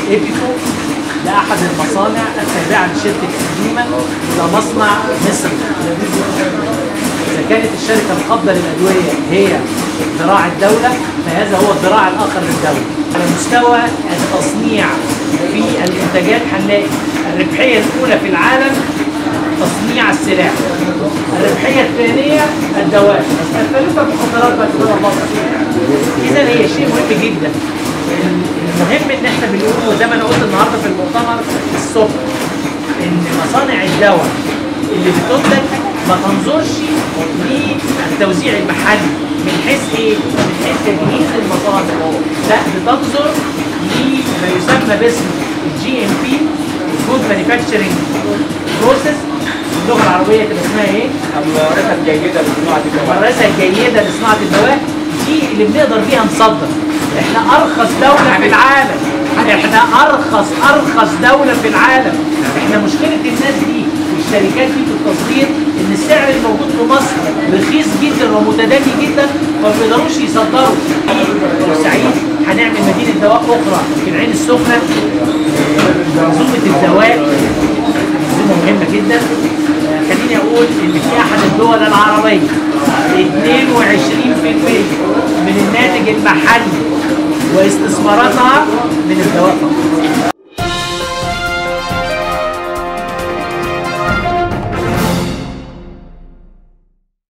ايبيكو ده احد المصانع التابعه لشركه قديمه ده مصنع مصري اذا كانت الشركه القابضه للادويه هي ذراع الدوله فهذا هو الذراع الاخر للدوله على مستوى التصنيع في الانتاجات هنلاقي الربحيه الاولى في العالم تصنيع السلاح الربحيه الثانيه الدواء الثالثه المخدرات بعد كده الله اذا هي شيء مهم جدا المهم ان احنا بنقول زي ما انا قلت النهارده في المؤتمر الصبح ان مصانع الدواء اللي بتنتج ما تنظرش للتوزيع المحلي من حيث ايه؟ من حيث تجهيز المصانع لا بتنظر لما يسمى باسم الجي ام بي جود مانيفاكتشرنج بروسيس اللغه العربيه تبقى اسمها ايه؟ الممارسة الجيدة لصناعة الدواء المدرسه الجيده لصناعه الدواء دي اللي بنقدر بيها نصدر احنا ارخص دوله في العالم احنا ارخص ارخص دوله في العالم احنا مشكله الناس دي والشركات دي في التصدير ان السعر الموجود في مصر رخيص جدا ومتدني جدا فما بيقدروش يصدروا في بورسعيد هنعمل مدينه دواء اخرى في العين السخنه منظومه الدواء منظومه مهمه جدا خليني اقول ان في احد الدول العربيه 22% من الناتج المحلي واستثماراتها من الدواء فقط